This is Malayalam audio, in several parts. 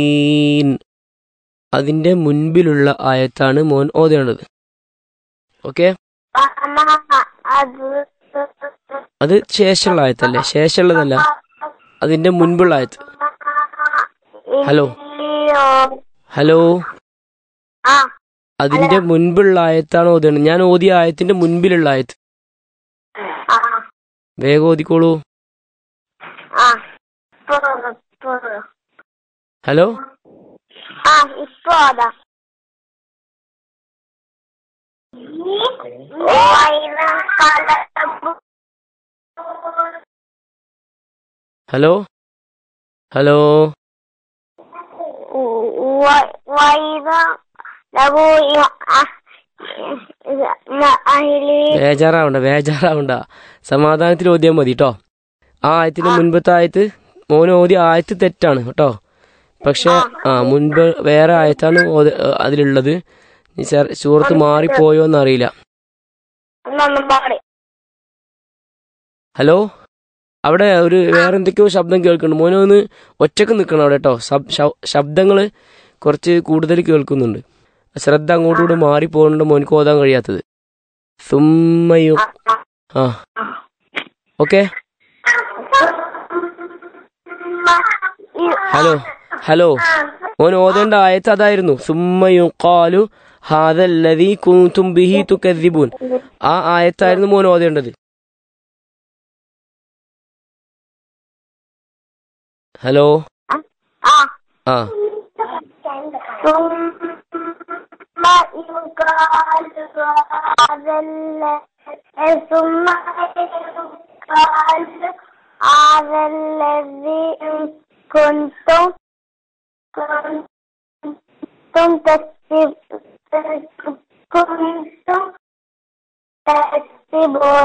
ഈൻ. അതിന്റെ മുൻപിലുള്ള ആയത്താണ് മോൻ ഓതേണ്ടത് ഓക്കെ അത് അത് ശേഷമുള്ള ആയത്തല്ലേ ശേഷമുള്ളതല്ല അതിന്റെ മുൻപുള്ള ആയത്ത് ഹലോ. ഹലോ ആ അതിന്റെ മുൻപുള്ള ആയത്താണ് ഓതേണ്ടത് ഞാൻ ഓതിയ ആയത്തിന്റെ മുൻപിലുള്ള ആയത്ത് ആ വേഗം ഓതിക്കോളൂ ആ ഇപ്പൊ ഇപ്പൊ ഹലോ ആ ഇപ്പൊ അതാ ഹലോ ഹലോ വൈദ ലഹു അഹിലി ബേജാറാവണ്ട ബേജാറാവണ്ട സമാധാനത്തിൽ ഓതിയാൽ മതി കേട്ടോ ആ ആയത്തിന്റെ മുൻപത്തെ ആയത്ത് മോൻ ഓതിയ ആയത്ത് തെറ്റാണ് കേട്ടോ പക്ഷെ ആ മുൻപ് വേറെ ആയത്താണ് ഓത- അതിലുള്ളത് ഈ സർ- സൂറത്ത് മാറിപ്പോയോ എന്നറിയില്ല ഒന്നൊന്നും പാടി ഹലോ അവിടെ ഒരു വേറെ എന്തൊക്കെയോ ശബ്ദം കേൾക്കുന്നുണ്ട് മോനെ ഒന്ന് ഒറ്റക്ക് നിൽക്കണം അവിടെ കേട്ടോ ശബ്ദങ്ങൾ കുറച്ച് കൂടുതൽ കേൾക്കുന്നുണ്ട് ശ്രദ്ധ അങ്ങോട്ടുകൂടെ മാറിപ്പോകുന്നുണ്ട് മോനിക്ക് ഓതാൻ കഴിയാത്തത് സുമ്മയു ആ ഓക്കെ ഹലോ ഹലോ മോൻ ഓതേണ്ട ആയത്ത് അതായിരുന്നു സുമ്മയു കാലു ഹാദല്ലതി കുന്തും ബിഹി തുക്കദ്ദിബൂൻ ആ ആയത്തായിരുന്നു മോൻ ഓതേണ്ടത് ഹലോ ആ ആ ثم يقال هذا الذي ثم يقال هذا الذي كنتم كنتم تكسب كنتم تكسبون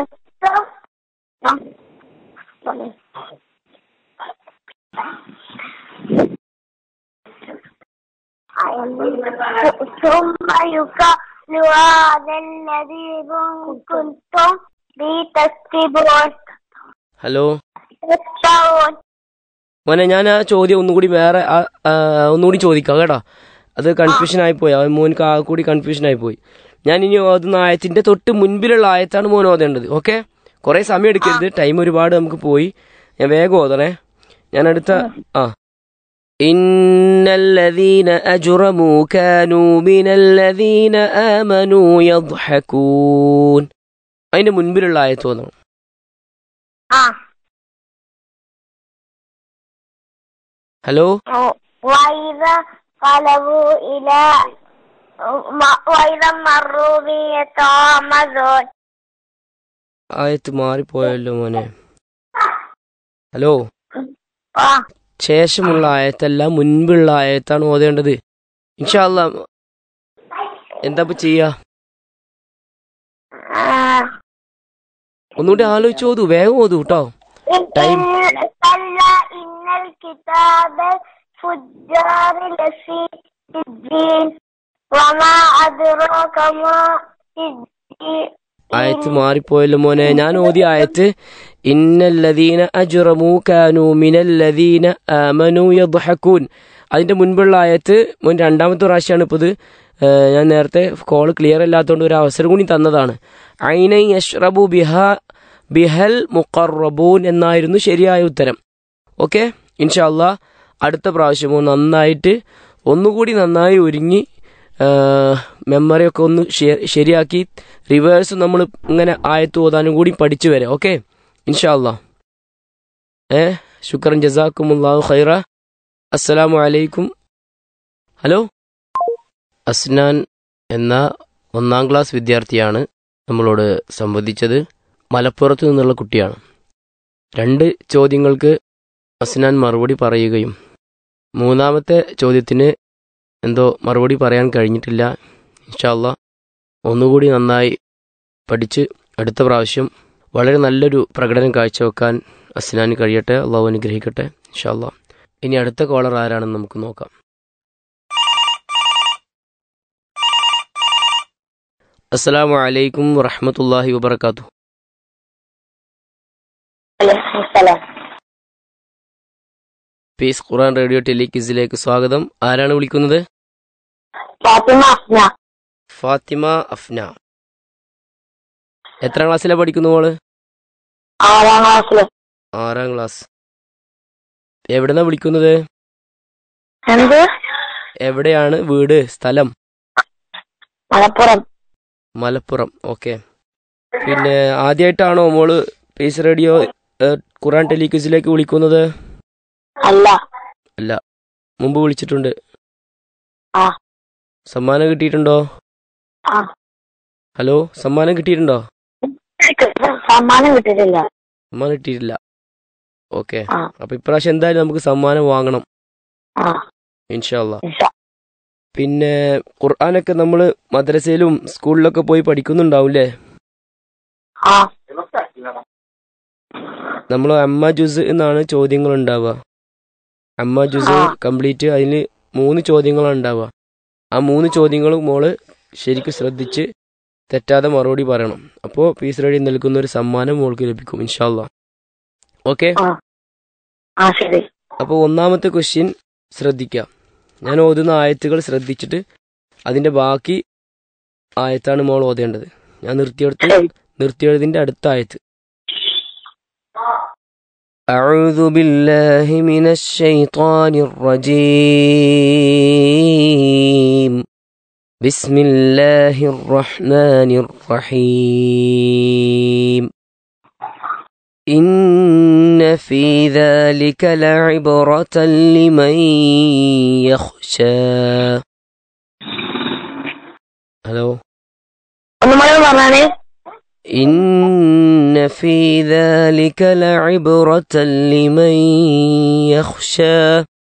ثم يقال هذا الذي كنتم به تكسبون ഹലോ تكسبون മോനെ ഞാൻ ആ ചോദ്യം ഒന്നുകൂടി വേറെ ആ- ആ, ഒന്നുകൂടി ചോദിക്കാം കേട്ടോ അത് കൺഫ്യൂഷൻ ആയിപ്പോയി ആ മോനിക്ക് ആ കൂടി കൺഫ്യൂഷൻ ആയിപ്പോയി ഞാൻ ഇനി ഓതുന്ന ആയത്തിന്റെ തൊട്ട് മുൻപിലുള്ള ആയത്താണ് മോൻ ഓതേണ്ടത് ഓക്കെ കുറെ സമയം എടുക്കരുത് ടൈം ഒരുപാട് നമുക്ക് പോയി ഞാൻ വേഗം ഓതണേ ഞാൻ അടുത്ത ആ ഇന്നല്ലദീന അജുറമു കാനൂ മിനല്ലദീന ആമനൂ യദ്ഹകൂൻ അതിന്റെ മുൻപിലുള്ള ആയത്ത് ഓതണം آه. ഹലോ وإذا قلبوا إلى وإذا مروا به يتغامزون ആയത്ത് മാറിപ്പോയല്ലോ മോനെ ഹലോ آه. ശേഷമുള്ള ആയത്തല്ല മുൻപുള്ള ആയത്താണ് ഓതേണ്ടത് ഇൻഷാല്ല എന്താ ഇപ്പൊ ചെയ്യാ آه. ഒന്നുകൂടി ആലോചിച്ച് ഓതു വേഗം ഓതു കേട്ടോ Time. إن- كلا إن الكتاب الفجار لفي سجين وما أدراك ما سجين ആയത്ത് മാറിപ്പോയല്ലോ മോനെ ഞാൻ ഓതിയ ആയത്ത് ഇന്നല്ലദീന അജ്റമു കാനു മിനല്ലദീന ആമനു യദ്ഹകൂൻ അതിന്റെ മുൻപുള്ള ആയത്ത് മോൻ രണ്ടാമത്തെ പ്രാവശ്യമാണ് ഇപ്പോൾ ഇത് ഏഹ്, ഞാൻ നേരത്തെ കോൾ ക്ലിയർ അല്ലാത്തതുകൊണ്ട് ഒരു അവസരം കൂടി തന്നതാണ് ഐനൈ യഷ്റബു ബിഹ ബിഹൽ മുഖറബൂൻ എന്നായിരുന്നു ശരിയായ ഉത്തരം ഓക്കെ ഇൻഷാല്ല അടുത്ത പ്രാവശ്യമോ നന്നായിട്ട് ഒന്നുകൂടി നന്നായി ഒരുങ്ങി മെമ്മറിയൊക്കെ ഒന്ന് ശെ- ശരിയാക്കി റിവേഴ്സ് നമ്മൾ ഇങ്ങനെ ആയത്ത് ഓതാനും കൂടി പഠിച്ചു വരാം ഓക്കെ ഇൻഷാല്ല ഏ ശുക്രൻ ജസാക്കുമുല്ലാഹു ഖൈറ അസ്സലാമു അലൈക്കും ഹലോ അസ്നാൻ എന്ന ഒന്നാം ക്ലാസ് വിദ്യാർത്ഥിയാണ് നമ്മളോട് സംവദിച്ചത് മലപ്പുറത്ത് നിന്നുള്ള കുട്ടിയാണ് രണ്ട് ചോദ്യങ്ങൾക്ക് അസ്നാൻ മറുപടി പറയുകയും മൂന്നാമത്തെ ചോദ്യത്തിന് എന്തോ മറുപടി പറയാൻ കഴിഞ്ഞിട്ടില്ല ഇൻഷാല്ല ഒന്നുകൂടി നന്നായി പഠിച്ച് അടുത്ത പ്രാവശ്യം വളരെ നല്ലൊരു പ്രകടനം കാഴ്ചവെക്കാൻ അസ്നാന് കഴിയട്ടെ അള്ളാഹു അനുഗ്രഹിക്കട്ടെ ഇൻഷാല്ല ഇനി അടുത്ത കോളർ ആരാണെന്ന് നമുക്ക് നോക്കാം അസ്സലാമു അലൈക്കും വറഹമത്തല്ലാഹി വബർക്കാത്തു عليكم السلام പീസ് ഖുറാൻ റേഡിയോ ടെലിക്വിസിലേക്ക് സ്വാഗതം ആരാണ് വിളിക്കുന്നത് ഫാത്തിമ അഫ്ന ഫാത്തിമ അഫ്ന എത്രാം ക്ലാസ്സിലാണ് പഠിക്കുന്നു മോള് ആറാം ക്ലാസ്സില് ആറാം ക്ലാസ് എവിടെന്നാ വിളിക്കുന്നത് എന്ത് എവിടെയാണ് വീട് സ്ഥലം മലപ്പുറം മലപ്പുറം ഓക്കെ പിന്നെ ആദ്യമായിട്ടാണോ മോള് പീസ് റേഡിയോ ഏഹ്, ഖുറാൻ ടെലിക്വിസിലേക്ക് വിളിക്കുന്നത് അല്ല അല്ല മുമ്പ് വിളിച്ചിട്ടുണ്ട് ആ. സമ്മാനം കിട്ടിയിട്ടുണ്ടോ ആ. ഹലോ സമ്മാനം കിട്ടിയിട്ടുണ്ടോ സമ്മാനം കിട്ടിയിട്ടില്ല സമ്മാനം കിട്ടിയിട്ടില്ല ഓക്കെ ആ. അപ്പൊ ഇപ്രാവശ്യം എന്തായാലും നമുക്ക് സമ്മാനം വാങ്ങണം ആ ഇൻഷാല്ല ഇൻഷാ. പിന്നെ ഖുർആാനൊക്കെ നമ്മൾ മദ്രസയിലും സ്കൂളിലൊക്കെ പോയി പഠിക്കുന്നുണ്ടാവും ആ നമ്മൾ അമ്മ ജുസ് എന്നാണ് ചോദ്യങ്ങൾ ഉണ്ടാവുക അമ്മ ജുസ് ആ. കംപ്ലീറ്റ് അതിന് മൂന്ന് ചോദ്യങ്ങളാണ് ഉണ്ടാവുക ആ മൂന്ന് ചോദ്യങ്ങളും മോള് ശരിക്കും ശ്രദ്ധിച്ച് തെറ്റാതെ മറുപടി പറയണം അപ്പോൾ പീസ് റെഡി നൽകുന്ന ഒരു സമ്മാനം മോൾക്ക് ലഭിക്കും ഇൻഷാല്ല ഓക്കെ ആ ശരി അപ്പോൾ ഒന്നാമത്തെ ക്വസ്റ്റ്യൻ ശ്രദ്ധിക്കാം ഞാൻ ഓതുന്ന ആയത്തുകൾ ശ്രദ്ധിച്ചിട്ട് അതിൻ്റെ ബാക്കി ആയത്താണ് മോൾ ഓതേണ്ടത് ഞാൻ നിർത്തിയെടുത്ത് ശരി നിർത്തിയെഴുതിൻ്റെ അടുത്ത ആയത്ത് أعوذ بالله من الشيطان الرجيم بسم الله الرحمن الرحيم إن في ذلك لعبرة لمن يخشى هلو ഒന്നും കൂടെ പറഞ്ഞാണ് إن في ذلك لعبرة لمن يخشى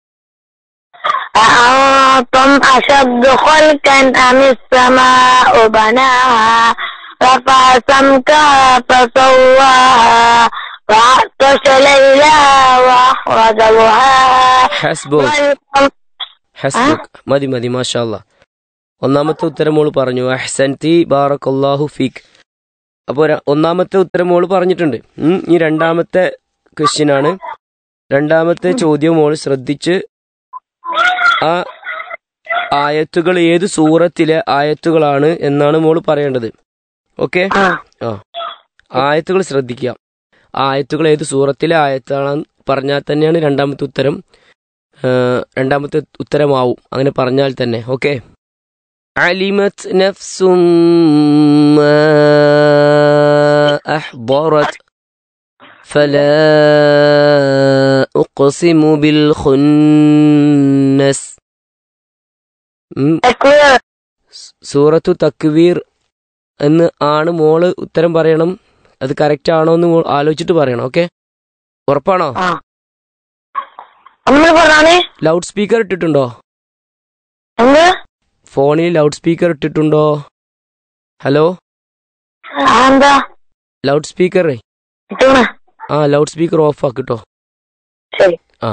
أأنتم أشد خلقا أم السماء بناها رفع سمكها فسواها وأغطش ليلها وأخرج ضحاها حسبك والقمر ഹസ്ബുക്ക് മതി മതി മാഷാല്ല ഒന്നാമത്തെ ഉത്തരം മോള് പറഞ്ഞു അഹ്സൻതി ബാറക്കല്ലാഹു ഫീക്ക് അപ്പോൾ ഒന്നാമത്തെ ഉത്തരം മോള് പറഞ്ഞിട്ടുണ്ട് ഉം, ഈ രണ്ടാമത്തെ ക്വസ്റ്റ്യൻ ആണ് രണ്ടാമത്തെ ചോദ്യം മോള് ശ്രദ്ധിച്ച് ആ ആയത്തുകൾ ഏത് സൂറത്തിലെ ആയത്തുകളാണ് എന്നാണ് മോള് പറയേണ്ടത് ഓക്കെ ആ ആയത്തുകൾ ശ്രദ്ധിക്കുക ആ ആയത്തുകൾ ഏത് സൂറത്തിലെ ആയത്താണെന്ന് പറഞ്ഞാൽ തന്നെയാണ് രണ്ടാമത്തെ ഉത്തരം ആ, രണ്ടാമത്തെ ഉത്തരമാവും അങ്ങനെ പറഞ്ഞാൽ തന്നെ ഓക്കെ അലിമത് നഫ്സും മാ അഹ്ബറത് فلا أقسم بالخنس ഉം, തക്വീർ സൂറത്തു തക്വീർ എന്ന് ആണ് മോള് ഉത്തരം പറയണം അത് കറക്റ്റ് ആണോ എന്ന് മോൾ ആലോചിച്ചിട്ട് പറയണം ഓക്കെ ഉറപ്പാണോ ആ ഒന്നും പറഞ്ഞാണ് ലൗഡ് സ്പീക്കർ ഇട്ടിട്ടുണ്ടോ എന്ത് ഫോണിൽ ലൗഡ് സ്പീക്കർ ഇട്ടിട്ടുണ്ടോ ഹലോ ആ, എന്താ ലൗഡ് സ്പീക്കർ ഇട്ടൂണ് ആ ലൗഡ് സ്പീക്കർ ഓഫ് ആക്കിട്ടോ ശരി ആ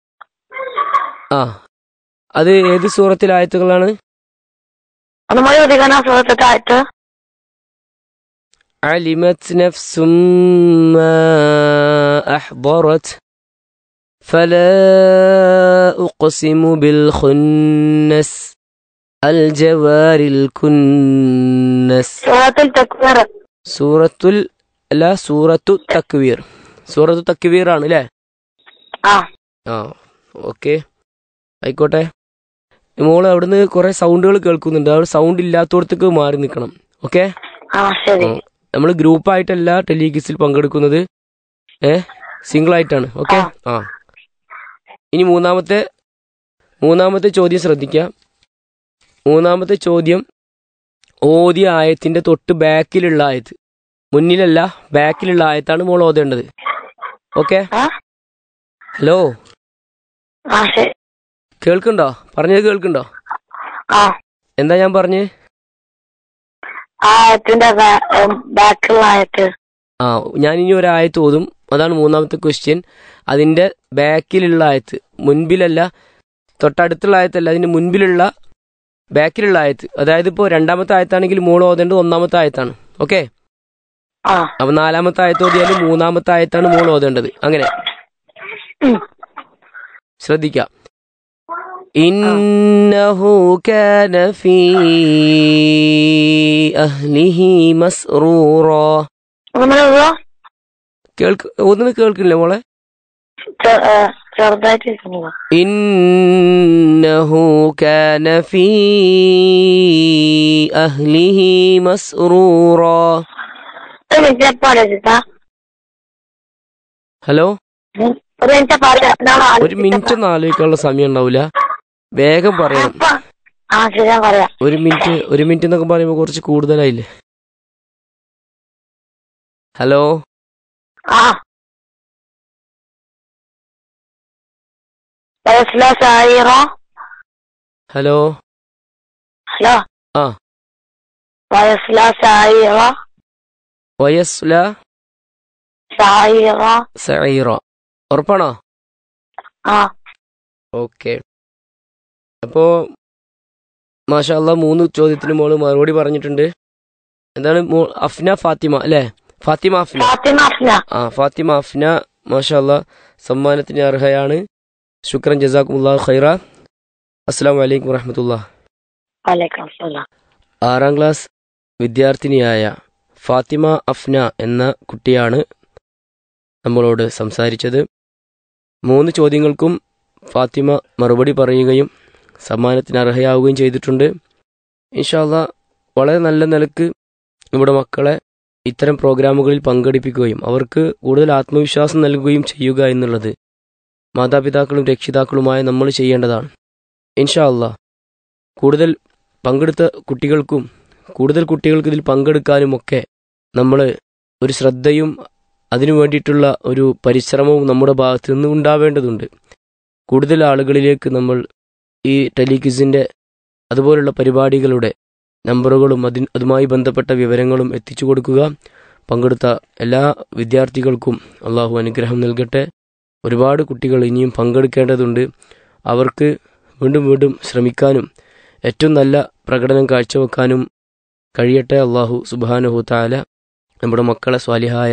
ആ അത് ഏത് സൂറത്തിലെ ആയത്തുകളാണ് ഒന്നും കൂടി പ്രതികരണ സുഹൃത്തായിട്ട് علمت نفس ما أحضرت فلا أقسم بالخنس الجوار الكنس സുഹൃത്തിൽ തക്വീർ സൂറത്തുൽ അല്ല സൂറത്തു തക്വീർ സൂറത്തു തക്വീർ ആണ് അല്ലേ ആ ആ ഓക്കെ ആയിക്കോട്ടെ മോള് അവിടുന്ന് കുറെ സൗണ്ടുകൾ കേൾക്കുന്നുണ്ട് അവിടെ സൗണ്ട് ഇല്ലാത്തടത്തേക്ക് മാറി നിൽക്കണം ഓക്കെ ആ ശരി നമ്മൾ ഗ്രൂപ്പായിട്ടല്ല ടെലിഗിസിൽ പങ്കെടുക്കുന്നത് ഏ സിംഗിൾ ആയിട്ടാണ് ഓക്കെ ആ ഇനി മൂന്നാമത്തെ മൂന്നാമത്തെ ചോദ്യം ശ്രദ്ധിക്കുക മൂന്നാമത്തെ ചോദ്യം ഓതിയ ആയത്തിന്റെ തൊട്ട് ബാക്കിലുള്ള ആയത്ത് മുന്നിലല്ല ബാക്കിലുള്ള ആയത്താണ് മോൾ ഓതേണ്ടത് ഓക്കെ ആ ഹലോ ആ ശരി കേൾക്കുണ്ടോ പറഞ്ഞത് കേൾക്കുണ്ടോ ആ എന്താ ഞാൻ പറഞ്ഞ് ആ ആയത്തിന്റെ ബാക്കിലുള്ള ആയത്ത് ആ ഞാൻ ഇനി ഒരു ആയത്ത് ഓതും അതാണ് മൂന്നാമത്തെ ക്വസ്റ്റ്യൻ അതിന്റെ ബാക്കിലുള്ള ആയത്ത് മുൻപിലല്ല തൊട്ടടുത്തുള്ള ആയത്തല്ല അതിന്റെ മുൻപിലുള്ള ബാക്കിലുള്ള ആയത്ത് അതായത് ഇപ്പോൾ രണ്ടാമത്തെ ആയത്താണെങ്കിൽ മോൾ ഓതേണ്ടത് ഒന്നാമത്തെ ആയത്താണ് ഓക്കെ ആ അപ്പൊ നാലാമത്തെ ആയത്ത് ഓതിയാലും മൂന്നാമത്തെ ആയത്താണ് മോൾ ഓതേണ്ടത് അങ്ങനെ ഉം. ശ്രദ്ധിക്കാം ഇന്നഹു കാന ഫീ അഹ്ലിഹി മസ്റൂറ ഒന്നുമില്ല കേൾക്ക് ഒന്നും കേൾക്കില്ല മോളെ ചെറുതായിട്ട് ഇരിക്കുന്നത് ഇന്നഹു കാന ഫീ അഹ്ലിഹി മസ്റൂറ ഒരു മിനിറ്റ് പാടിയ ചേട്ടാ ഹലോ ഒരു മിനിറ്റ് പാടിയ ഒരു മിനിറ്റ് ഒന്നും ആലോചിക്കാനുള്ള സമയം ഉണ്ടാവില്ല വേഗം പറയണം ആ ശരി ഞാൻ പറയാം ഒരു മിനിറ്റ് ഒരു മിനിറ്റ് എന്നൊക്കെ പറയുമ്പോൾ കുറച്ച് കൂടുതലായില്ലേ ഹലോ ആ വയസ്സില സായിറ ഹലോ ഹലോ ആ. വയസ്സില സായിറ വയസ്ല സായിറ സൈറ ഉറപ്പാണോ ആ ഓക്കെ അപ്പോ മാഷാല്ല മൂന്ന് ചോദ്യത്തിന് മോള് മറുപടി പറഞ്ഞിട്ടുണ്ട് എന്താണ് മോ- അഫ്ന ഫാത്തിമ അല്ലേ ഫാത്തിമ അഫ്ന ഫാത്തിമ അഫ്ന ആ ഫാത്തിമ അഫ്ന മാഷാല്ല സമ്മാനത്തിന് അർഹയാണ് ശുക്രൻ ജസാഖുല്ലാ ഖൈറ അസ്സാം വലൈക്കും വറഹമത്തുള്ള വലൈക്കും അസ്സലാം ആറാം ക്ലാസ് വിദ്യാർത്ഥിനിയായ ഫാത്തിമ അഫ്ന എന്ന കുട്ടിയാണ് നമ്മളോട് സംസാരിച്ചത് മൂന്ന് ചോദ്യങ്ങൾക്കും ഫാത്തിമ മറുപടി പറയുകയും സമ്മാനത്തിന് അർഹയാവുകയും ചെയ്തിട്ടുണ്ട് ഇൻഷാല്ല വളരെ നല്ല നിലക്ക് നമ്മുടെ മക്കളെ ഇത്തരം പ്രോഗ്രാമുകളിൽ പങ്കെടുപ്പിക്കുകയും അവർക്ക് കൂടുതൽ ആത്മവിശ്വാസം നൽകുകയും ചെയ്യുക എന്നുള്ളത് മാതാപിതാക്കളും രക്ഷിതാക്കളുമായ നമ്മൾ ചെയ്യേണ്ടതാണ് ഇൻഷാ അല്ലാ കൂടുതൽ പങ്കെടുത്ത കുട്ടികൾക്കും കൂടുതൽ കുട്ടികൾക്ക് ഇതിൽ പങ്കെടുക്കാനുമൊക്കെ നമ്മൾ ഒരു ശ്രദ്ധയും അതിനു വേണ്ടിയിട്ടുള്ള ഒരു പരിശ്രമവും നമ്മുടെ ഭാഗത്ത് നിന്ന് ഉണ്ടാവേണ്ടതുണ്ട് കൂടുതൽ ആളുകളിലേക്ക് നമ്മൾ ഈ ടെലിക്വിസിൻ്റെ അതുപോലുള്ള പരിപാടികളുടെ നമ്പറുകളും അതിന് അതുമായി ബന്ധപ്പെട്ട വിവരങ്ങളും എത്തിച്ചു കൊടുക്കുക പങ്കെടുത്ത എല്ലാ വിദ്യാർത്ഥികൾക്കും അള്ളാഹു അനുഗ്രഹം നൽകട്ടെ ഒരുപാട് കുട്ടികൾ ഇനിയും പങ്കെടുക്കേണ്ടതുണ്ട് അവർക്ക് വീണ്ടും വീണ്ടും ശ്രമിക്കാനും ഏറ്റവും നല്ല പ്രകടനം കാഴ്ചവെക്കാനും കഴിയട്ടെ അള്ളാഹു സുബാനുഹു താല നമ്മുടെ മക്കളെ സ്വാലിഹായ